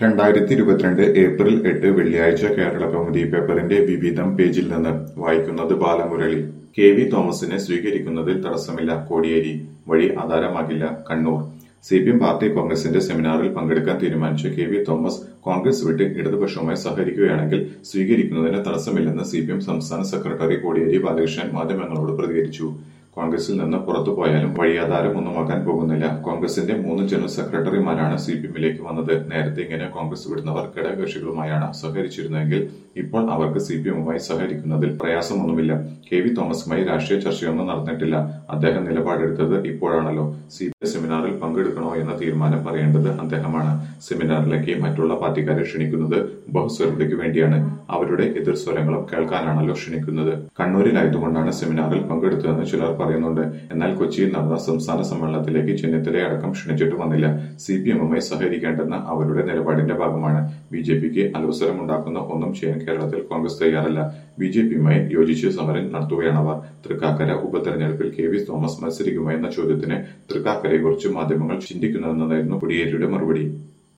രണ്ടായിരത്തി ഇരുപത്തിരണ്ട് ഏപ്രിൽ എട്ട് വെള്ളിയാഴ്ച കേരള കൗമുദി പേപ്പറിന്റെ വിവിധം പേജിൽ നിന്ന് വായിക്കുന്നത് ബാലമുരളി കെ വി തോമസിനെ സ്വീകരിക്കുന്നതിൽ തടസ്സമില്ല കോടിയേരി വഴി ആധാരമാകില്ല Kannur C P M party കോൺഗ്രസിന്റെ സെമിനാറിൽ പങ്കെടുക്കാൻ തീരുമാനിച്ച കെ വി തോമസ് കോൺഗ്രസ് വിട്ട് ഇടതുപക്ഷവുമായി സഹകരിക്കുകയാണെങ്കിൽ സ്വീകരിക്കുന്നതിന് തടസ്സമില്ലെന്ന് സി പി എം സംസ്ഥാന സെക്രട്ടറി കോടിയേരി ബാലകൃഷ്ണൻ മാധ്യമങ്ങളോട് പ്രതികരിച്ചു കോൺഗ്രസിൽ നിന്ന് പുറത്തു പോയാലും വഴിയാധാരം ഒന്നുമാക്കാൻ പോകുന്നില്ല കോൺഗ്രസിന്റെ മൂന്ന് ജനറൽ സെക്രട്ടറിമാരാണ് സി പി എമ്മിലേക്ക് വന്നത് നേരത്തെ ഇങ്ങനെ കോൺഗ്രസ് വിടുന്നവർ ഘടകകക്ഷികളുമായാണ് സഹകരിച്ചിരുന്നതെങ്കിൽ ഇപ്പോൾ അവർക്ക് സി പി എമ്മുമായി സഹകരിക്കുന്നതിൽ പ്രയാസമൊന്നുമില്ല കെ വി തോമസുമായി രാഷ്ട്രീയ ചർച്ചയൊന്നും നടന്നിട്ടില്ല അദ്ദേഹം നിലപാടെടുത്തത് ഇപ്പോഴാണല്ലോ സി പി സെമിനാറിൽ പങ്കെടുക്കണോ എന്ന തീരുമാനം പറയേണ്ടത് അദ്ദേഹമാണ് സെമിനാറിലേക്ക് മറ്റുള്ള പാർട്ടിക്കാരെ ക്ഷണിക്കുന്നത് ബഹുസ്വരതയ്ക്ക് വേണ്ടിയാണ് അവരുടെ എതിർ സ്വരങ്ങളും കേൾക്കാനാണല്ലോ ക്ഷണിക്കുന്നത് കണ്ണൂരിലായതുകൊണ്ടാണ് സെമിനാറിൽ പങ്കെടുത്തതെന്ന് ചിലർ പറയുന്നുണ്ട് എന്നാൽ കൊച്ചിയിൽ നടന്ന സംസ്ഥാന സമ്മേളനത്തിലേക്ക് ചെന്നിത്തലയെ അടക്കം ക്ഷണിച്ചിട്ട് വന്നില്ല സി പി എമ്മുമായി സഹകരിക്കേണ്ടെന്ന അവരുടെ നിലപാടിന്റെ ഭാഗമാണ് ബി ജെ പിക്ക് അലോസരമുണ്ടാക്കുന്ന ഒന്നും ചെയ്യാൻ കേരളത്തിൽ കോൺഗ്രസ് തയ്യാറല്ല ബി ജെ പിയുമായി യോജിച്ച് സമരം നടത്തുകയാണവർ തൃക്കാക്കര ഉപതെരഞ്ഞെടുപ്പിൽ കെ വി തോമസ് മത്സരിക്കുമോ എന്ന ചോദ്യത്തിന് തൃക്കാക്കരയെക്കുറിച്ച് മാധ്യമങ്ങൾ ചിന്തിക്കുന്നതെന്നായിരുന്നു കോടിയേരിയുടെ മറുപടി